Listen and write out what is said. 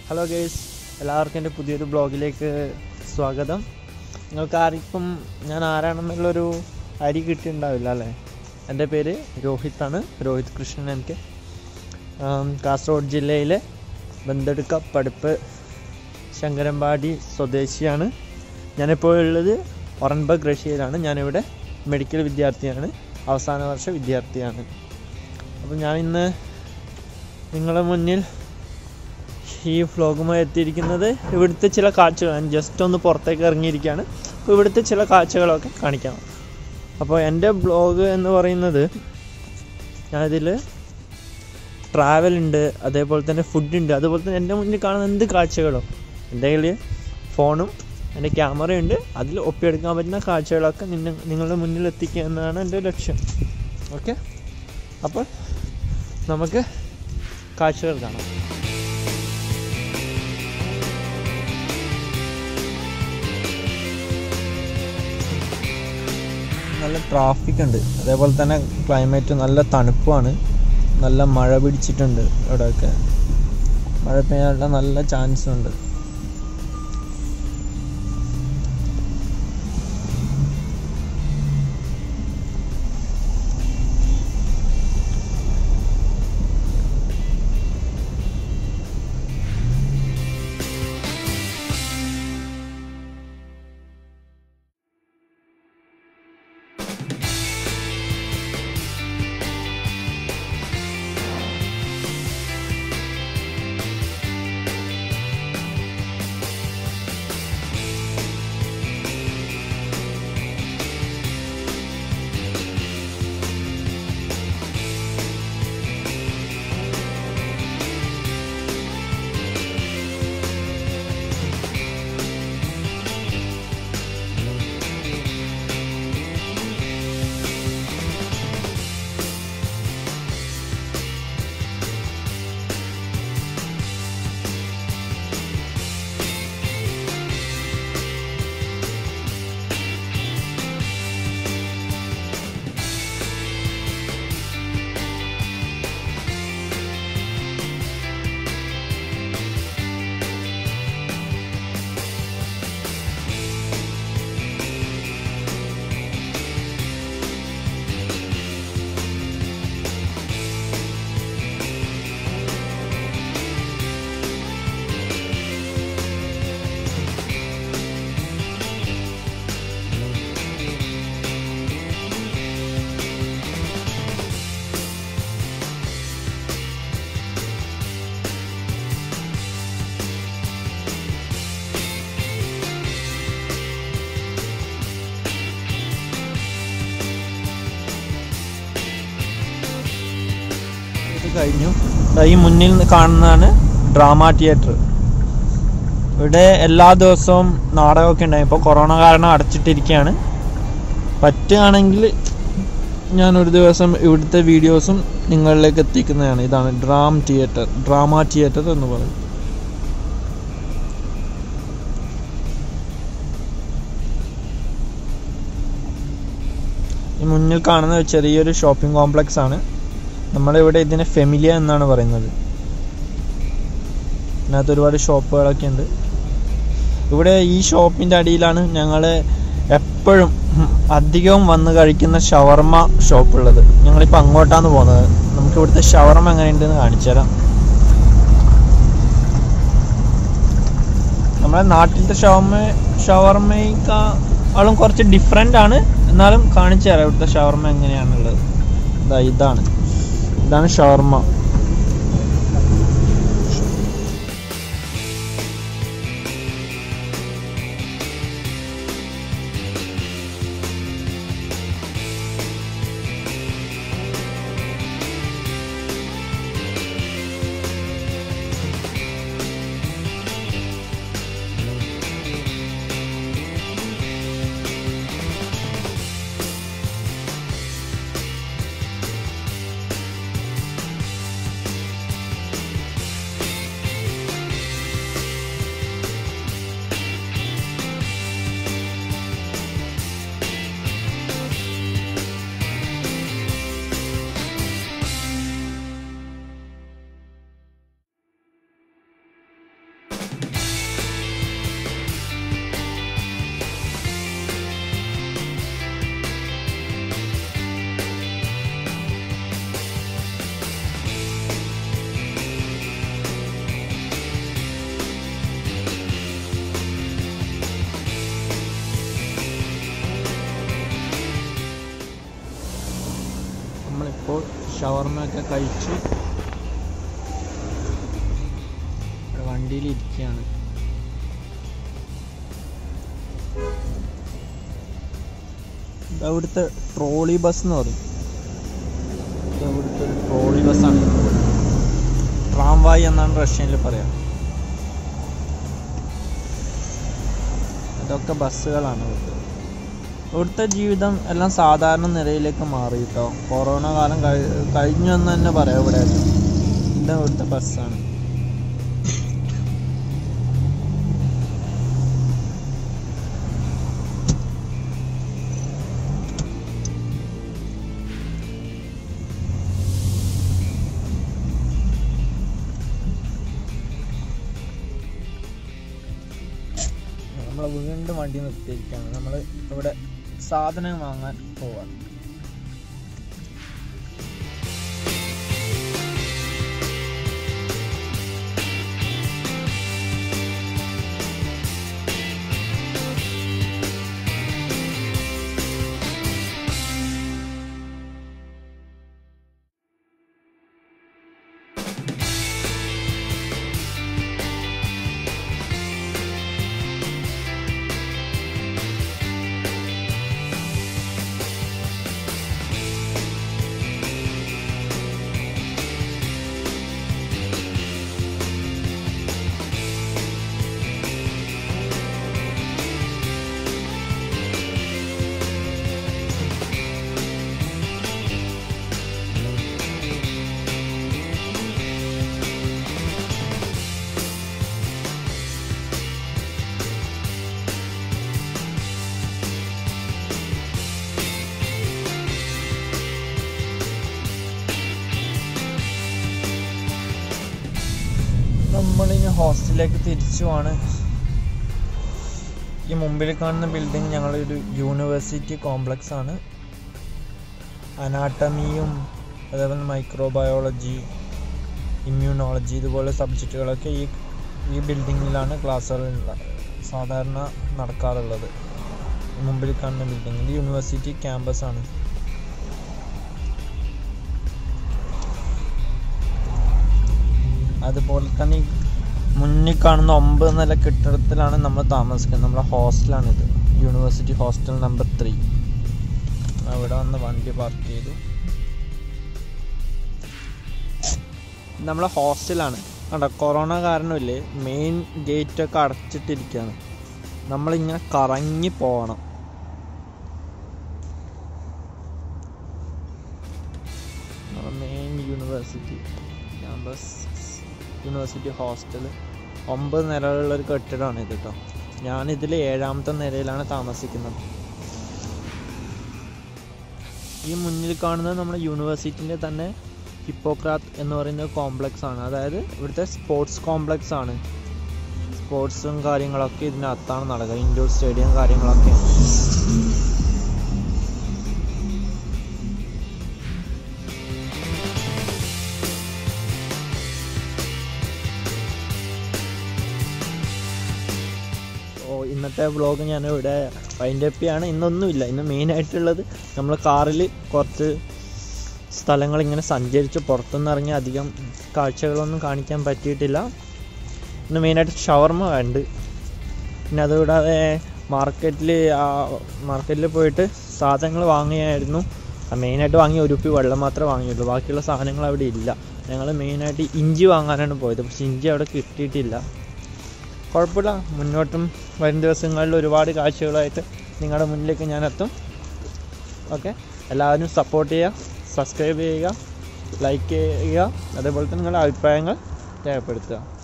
hello guys എല്ലാവർക്കും എൻ്റെ പുതിയൊരു ബ്ലോഗിലേക്ക് സ്വാഗതം നിങ്ങൾക്ക് ആർക്കും ഞാൻ ആരാണെന്നുള്ളൊരു അരി കിട്ടിയിട്ടുണ്ടാവില്ല അല്ലേ എൻ്റെ പേര് രോഹിത്താണ് രോഹിത് കൃഷ്ണൻ എം കെ ആം, കാസർഗോഡ് ജില്ലയിലെ ബന്തെടുക്ക പടുപ്പ് ശങ്കരമ്പാടി സ്വദേശിയാണ് ഞാനിപ്പോൾ ഉള്ളത് ഒറൻബർഗ് റഷ്യയിലാണ് ഞാനിവിടെ മെഡിക്കൽ വിദ്യാർത്ഥിയാണ് അവസാന വർഷ വിദ്യാർത്ഥിയാണ് അപ്പോൾ ഞാൻ ഇന്ന് നിങ്ങളുടെ മുന്നിൽ ഈ വ്ലോഗുമായി എത്തിയിരിക്കുന്നത് ഇവിടുത്തെ ചില കാഴ്ചകൾ ഞാൻ ജസ്റ്റ് ഒന്ന് പുറത്തേക്ക് ഇറങ്ങിയിരിക്കുകയാണ് അപ്പോൾ ഇവിടുത്തെ ചില കാഴ്ചകളൊക്കെ കാണിക്കാം അപ്പോൾ എൻ്റെ ബ്ലോഗ് എന്ന് പറയുന്നത് ഞാനിതിൽ ട്രാവൽ ഉണ്ട് അതേപോലെ തന്നെ ഫുഡ് ഉണ്ട് അതുപോലെ തന്നെ എൻ്റെ മുന്നിൽ കാണുന്ന എന്ത് കാഴ്ചകളോ എൻ്റെ കയ്യിൽ ഫോണും എൻ്റെ ക്യാമറയുണ്ട് അതിൽ ഒപ്പിയെടുക്കാൻ പറ്റുന്ന കാഴ്ചകളൊക്കെ നിന്നെ നിങ്ങളുടെ മുന്നിൽ എത്തിക്കുക എന്നതാണ് എൻ്റെ ലക്ഷ്യം ഓക്കെ അപ്പോൾ നമുക്ക് കാഴ്ചകൾ കാണാം നല്ല ട്രാഫിക് ഉണ്ട് അതേപോലെ തന്നെ ക്ലൈമറ്റ് നല്ല തണുപ്പാണ് നല്ല മഴ പിടിച്ചിട്ടുണ്ട് ഇവിടെയൊക്കെ മഴ പെയ്യാനുള്ള നല്ല ചാൻസ് ഉണ്ട് ഇത് കഴിഞ്ഞു ദാ ഈ മുന്നിൽ നിന്ന് കാണുന്നതാണ് ഡ്രാമ തിയേറ്റർ ഇവിടെ എല്ലാ ദിവസവും നാടകമൊക്കെ ഉണ്ടായി ഇപ്പോൾ കൊറോണ കാരണം അടച്ചിട്ടിരിക്കുകയാണ് പറ്റുകയാണെങ്കിൽ ഞാൻ ഒരു ദിവസം ഇവിടുത്തെ വീഡിയോസും നിങ്ങളിലേക്ക് എത്തിക്കുന്നതാണ് ഇതാണ് ഡ്രാം തിയേറ്റർ ഡ്രാമ തിയേറ്റർ എന്ന് പറയും ഈ മുന്നിൽ കാണുന്ന ഒരു ചെറിയൊരു ഷോപ്പിംഗ് കോംപ്ലക്സ് ആണ് നമ്മളിവിടെ ഇതിനെ ഫെമിലിയ എന്നാണ് പറയുന്നത് ഇതിനകത്ത് ഒരുപാട് ഷോപ്പുകളൊക്കെ ഉണ്ട് ഇവിടെ ഈ ഷോപ്പിൻ്റെ അടിയിലാണ് ഞങ്ങൾ എപ്പോഴും അധികവും വന്ന് കഴിക്കുന്ന ഷവർമ ഷോപ്പുള്ളത് ഞങ്ങളിപ്പോൾ അങ്ങോട്ടാണ് പോകുന്നത് നമുക്ക് ഇവിടുത്തെ ഷവർമ എങ്ങനെയുണ്ടെന്ന് കാണിച്ചു തരാം നമ്മളെ നാട്ടിലത്തെ ഷവർമ ഷവർമയേക്കാളും കുറച്ച് ഡിഫറെൻ്റ് ആണ് എന്നാലും കാണിച്ചു തരാം ഇവിടുത്തെ ഷവർമ എങ്ങനെയാണുള്ളത് ഇതാ ഇതാണ് ഇതാണ് ഷവർമ നമ്മളിപ്പോൾ ഷവർമയൊക്കെ കഴിച്ചു ഇവിടെ വണ്ടിയിൽ ഇരിക്കുകയാണ് ഇത് അവിടുത്തെ ട്രോളി ബസ് എന്ന് പറയും ഇത് അവിടുത്തെ ഒരു ട്രോളി ബസ്സാണ് ട്രാംവായ് എന്നാണ് റഷ്യനിൽ പറയാം ഇതൊക്കെ ബസ്സുകളാണ് ഇവിടുത്തെ ഇവിടുത്തെ ജീവിതം എല്ലാം സാധാരണ നിലയിലേക്ക് മാറി കേട്ടോ കൊറോണ കാലം കഴി കഴിഞ്ഞു എന്ന് തന്നെ പറയാം ഇവിടെ ഇത് ഇവിടുത്തെ ബസ്സാണ് നമ്മൾ വീണ്ടും വണ്ടി നിർത്തിയിരിക്കുകയാണ് നമ്മൾ ഇവിടെ സാധനം വാങ്ങാൻ പോവാണ് നമ്മളിനി ഹോസ്റ്റലിലേക്ക് തിരിച്ചുമാണ് ഈ മുമ്പിൽ കാണുന്ന ബിൽഡിംഗ് ഞങ്ങളുടെ ഒരു യൂണിവേഴ്സിറ്റി കോംപ്ലക്സ് ആണ് അനാട്ടമിയും അതേപോലെ മൈക്രോബയോളജി ഇമ്മ്യൂണോളജി ഇതുപോലെ സബ്ജക്റ്റുകളൊക്കെ ഈ ഈ ബിൽഡിങ്ങിലാണ് ക്ലാസ്സുകൾ സാധാരണ നടക്കാറുള്ളത് ഈ മുമ്പിൽ കാണുന്ന ബിൽഡിംഗ് ഇത് യൂണിവേഴ്സിറ്റി ക്യാമ്പസ് ആണ് അതുപോലെ തന്നെ ഈ മുന്നിൽ കാണുന്ന ഒമ്പത് നില കെട്ടിടത്തിലാണ് നമ്മൾ താമസിക്കുന്നത് നമ്മളെ ഹോസ്റ്റലാണിത് യൂണിവേഴ്സിറ്റി ഹോസ്റ്റൽ നമ്പർ ത്രീ അവിടെ വന്ന് വണ്ടി പാർക്ക് ചെയ്തു നമ്മളെ ഹോസ്റ്റലാണ് കണ്ടോ കൊറോണ കാരണമില്ലേ മെയിൻ ഗേറ്റൊക്കെ അടച്ചിട്ടിരിക്കുകയാണ് നമ്മളിങ്ങനെ കറങ്ങി പോകണം main university campus university hostel ഒമ്പത് നിലകളുള്ള ഒരു കെട്ടിടമാണ് ഇത് കേട്ടോ ഞാനിതിൽ ഏഴാമത്തെ നിലയിലാണ് താമസിക്കുന്നത് ഈ മുന്നിൽ കാണുന്നത് നമ്മുടെ യൂണിവേഴ്സിറ്റിൻ്റെ തന്നെ ഹിപ്പോക്രാത്ത് എന്ന് പറയുന്ന കോംപ്ലക്സ് ആണ് അതായത് ഇവിടുത്തെ സ്പോർട്സ് കോംപ്ലക്സ് ആണ് സ്പോർട്സും കാര്യങ്ങളൊക്കെ ഇതിനകത്താണ് നടക്കുക ഇൻഡോർ സ്റ്റേഡിയം കാര്യങ്ങളൊക്കെ ഓ ഇന്നത്തെ വ്ളോഗ് ഞാൻ ഇവിടെ വൈൻഡ് അപ്പ് ചെയ്യാണ് ഇന്നൊന്നുമില്ല ഇന്ന് മെയിനായിട്ടുള്ളത് നമ്മൾ കാറിൽ കുറച്ച് സ്ഥലങ്ങൾ ഇങ്ങനെ സഞ്ചരിച്ച് പുറത്തുനിന്ന് ഇറങ്ങി അധികം കാഴ്ചകളൊന്നും കാണിക്കാൻ പറ്റിയിട്ടില്ല ഇന്ന് മെയിനായിട്ട് ഷവർമ ഉണ്ട് പിന്നെ അതുകൂടാതെ മാർക്കറ്റിൽ മാർക്കറ്റിൽ പോയിട്ട് സാധനങ്ങൾ വാങ്ങിയായിരുന്നു മെയിനായിട്ട് വാങ്ങിയ ഒരു കുപ്പി വെള്ളം മാത്രമേ വാങ്ങിയുള്ളൂ ബാക്കിയുള്ള സാധനങ്ങൾ അവിടെ ഇല്ല ഞങ്ങൾ മെയിനായിട്ട് ഇഞ്ചി വാങ്ങാനാണ് പോയത് പക്ഷെ ഇഞ്ചി അവിടെ കിട്ടിയിട്ടില്ല കുഴപ്പമില്ല മുന്നോട്ടും വരും ദിവസങ്ങളിൽ ഒരുപാട് കാഴ്ചകളായിട്ട് നിങ്ങളുടെ മുന്നിലേക്ക് ഞാൻ എത്തും ഓക്കെ എല്ലാവരും സപ്പോർട്ട് ചെയ്യുക സബ്സ്ക്രൈബ് ചെയ്യുക ലൈക്ക് ചെയ്യുക അതേപോലെ തന്നെ നിങ്ങളുടെ അഭിപ്രായങ്ങൾ രേഖപ്പെടുത്തുക